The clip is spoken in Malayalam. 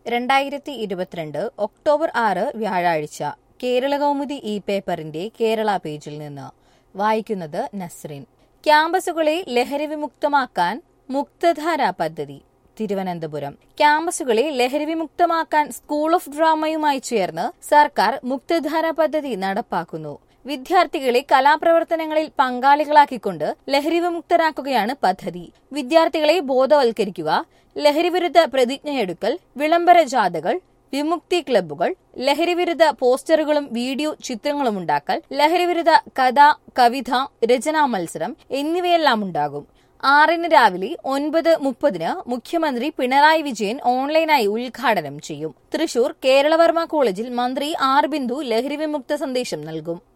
രണ്ടായിരത്തി ഇരുപത്തിരണ്ട് ഒക്ടോബർ ആറ് വ്യാഴാഴ്ച കേരളകൗമുദി ഇ പേപ്പറിന്റെ കേരള പേജിൽ നിന്ന് വായിക്കുന്നത് നസ്രിൻ ക്യാമ്പസുകളെ ലഹരി വിമുക്തമാക്കാൻ മുക്തധാര പദ്ധതി തിരുവനന്തപുരം ക്യാമ്പസുകളെ ലഹരി വിമുക്തമാക്കാൻ സ്കൂൾ ഓഫ് ഡ്രാമയുമായി ചേർന്ന് സർക്കാർ മുക്തധാര പദ്ധതി നടപ്പാക്കുന്നു വിദ്യാർത്ഥികളെ കലാപ്രവർത്തനങ്ങളിൽ പങ്കാളികളാക്കിക്കൊണ്ട് ലഹരി വിമുക്തരാക്കുകയാണ് പദ്ധതി വിദ്യാർത്ഥികളെ ബോധവൽക്കരിക്കുക ലഹരിവിരുദ്ധ പ്രതിജ്ഞയെടുക്കൽ വിളംബര ജാഥകൾ വിമുക്തി ക്ലബ്ബുകൾ ലഹരിവിരുദ്ധ പോസ്റ്ററുകളും വീഡിയോ ചിത്രങ്ങളും ഉണ്ടാക്കൽ ലഹരിവിരുദ്ധ കഥ കവിത രചനാ മത്സരം എന്നിവയെല്ലാം ഉണ്ടാകും ആറിന് രാവിലെ ഒൻപത് മുപ്പതിന് മുഖ്യമന്ത്രി പിണറായി വിജയൻ ഓൺലൈനായി ഉദ്ഘാടനം ചെയ്യും തൃശൂർ കേരളവർമ്മ കോളേജിൽ മന്ത്രി ആർ ബിന്ദു ലഹരി വിമുക്ത സന്ദേശം നൽകും